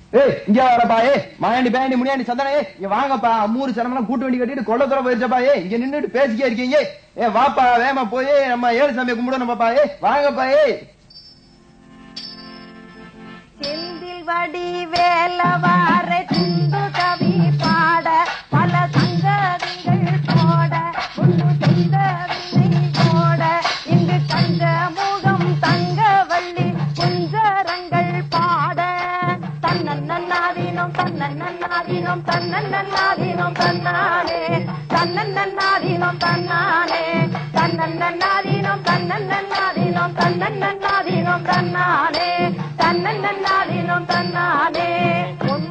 ஏய் இங்க வரப்பா ஏ மாயாண்டி பேண்டி முனியாண்டி சந்தன ஏய் இங்க வாங்கப்பா அம்மூரு சனமெல்லாம் கூட்டு வண்டி கட்டிட்டு கொள்ள தூரம் போயிருச்சப்பா ஏ இங்க நின்னுட்டு பேசிக்கே இருக்கீங்க ஏ வாப்பா வேமா போய் நம்ம ஏழு சாமியை கும்பிடணும் பாப்பா ஏ வாங்கப்பா ஏ செந்தில் வடி வேலவார சிந்து கவி பாட பல சங்கதிகள் போட முன்னு செய்த வினை போட இங்கு தங்க முகம் தங்க வள்ளி குஞ்சரங்கள் பாட தன்னன்னாதீனம் தன்னன்னாதீனம் தன்னன்னாதீனம் தன்னானே தன்னன்னாதீனம் தன்னானே தன்னன்னாதீனம் தன்னன்னாதீனம் தன்னன்னாதீனம் தன்னானே தன்னன்னாதீனம் தன்னானே உன்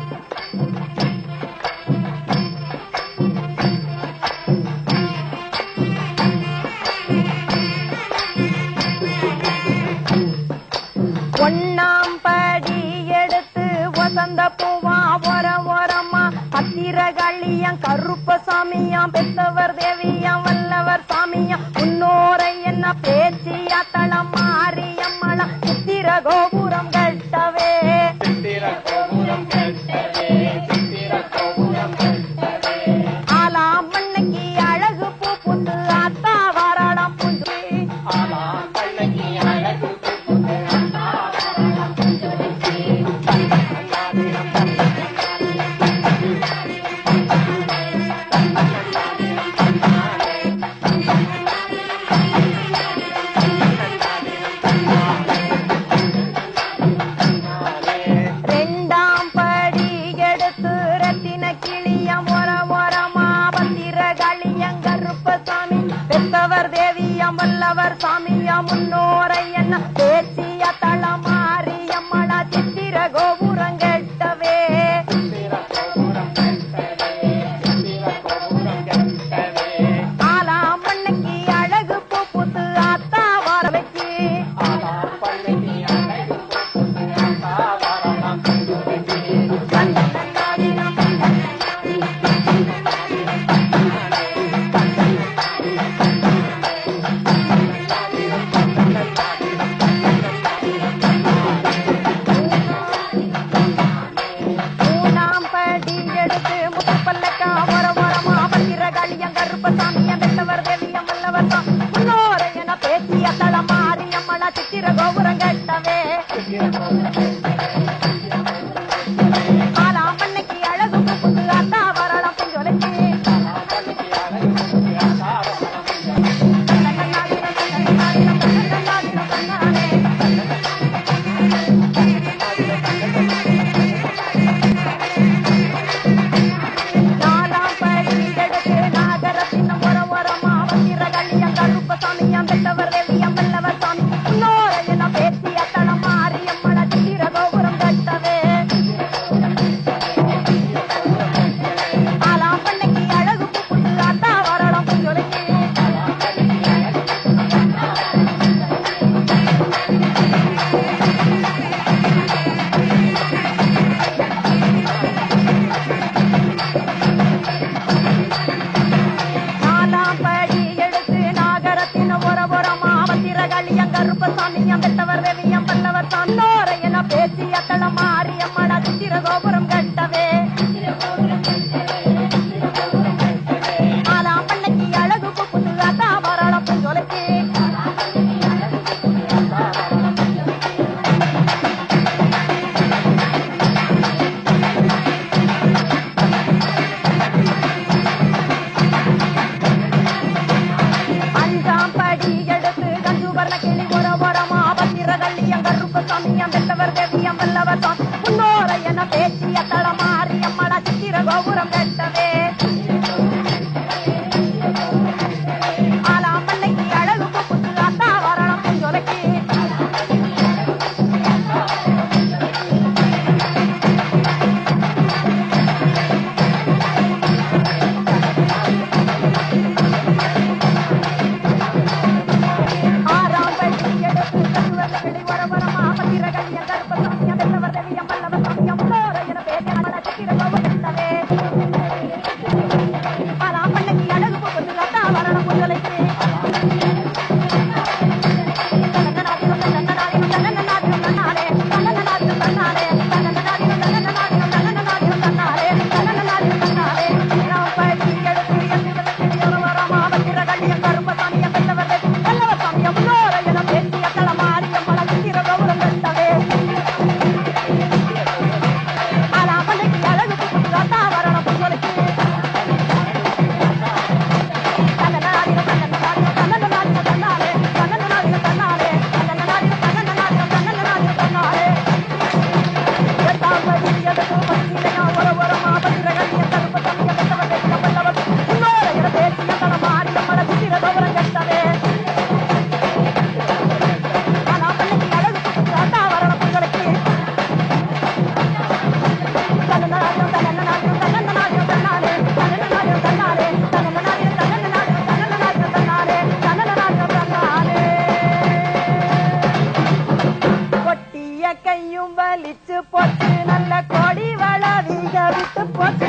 ஒன்னாம் படி எடுத்து வசந்த பூவா ஒர ஒரமா பத்திரகாளியாம் கருப்ப சாமியாம் பெத்தவர் தேவியாம் வல்லவர் சாமியாம் முன்னோரை என்ன பேச்சியா தளம் மாரியம்மளம் சித்திர கோபுரம் கட்டவே ஆலாம் மண்ணுக்கு அழகு பூ புந்து அத்தா வாராடம் புந்து ரெண்டாம் படி எடுத்து ரத்தின கிளியம் ஒர ஒரமா பத்திர களியம் கருப்ப சாமி பெத்தவர் தேவியம் வல்லவர் சாமியம் முன்னோரை என்ன பேச்சிய தளமாரியம்மளா சித்திர கோபுரம் கெட்டவே ஆலாம் மண்ணுக்கு அழகு பூ புத்து அத்தா வர வச்சு மூணாம் படி எடுத்து முத்து பல்லக்கா ஒர ஒரமா பத்திர களியம் கருப்ப சாமியம் வெள்ளவர் தேவியம் வல்லவர் சாமி முன்னோரை என பேச்சிய தளமாரியம்மளா சித்திர கோபுரம் கட்டவே ஆலாம் மண்ணுக்கு அழகு புது அத்தா வரலாம் புஞ்சொலைக்கு நாலாம் படி எடுத்து நாகரத்தின் ஒர ஒரமா வந்திர கல்லியம் கருப்ப சாமியம் வெள்ளவர் தேவியம் வல்லவர் சாமி முன்னோரை என பேசிய தளம் மாரியம்மள சித்திர கோபுரம் கட்டவே ஆலாம் பண்ணைக்கு அழகு புது அத்தா வரலாம் புஞ்சொலைக்கு நாலாம் படி எடுத்து நாகரத்தின் ஒர ஒரமா வந்திர கல்லியம் கருப்ப சாமியம் வெள்ளவர் தேவியம் வல்லவர் சாமியோரை என பேசிய தளம் மாரியம்மள சித்திர கோபுரம் கட்டவே ஆலாம் பண்ணைக்கு அழகு புது அத்தா வரலாம் புஞ்சொலைக்கு அஞ்சாம் படி எடுத்து கஞ்சுவர்ண கிளி ஒர ஒரமா பத்திர கல்லியம் கருப்ப சாமியம் வெள்ளவர் தேவியம் வல்லவர் சாமி முன்னோரை என பேச்சிய தளமாரியம்மள சித்திர கோபுரம் கட்டவே ஆலாம் பண்ணைக்கு அழகு புது அத்தா வரலாம் புஞ்சொலைக்கு ஆறாம் படி எடுத்து கருவறை கிளி வர வரமா பத்திர கல்லியம் கருப்ப சாமியம் வெள்ளவர் தேவியம் போக்கு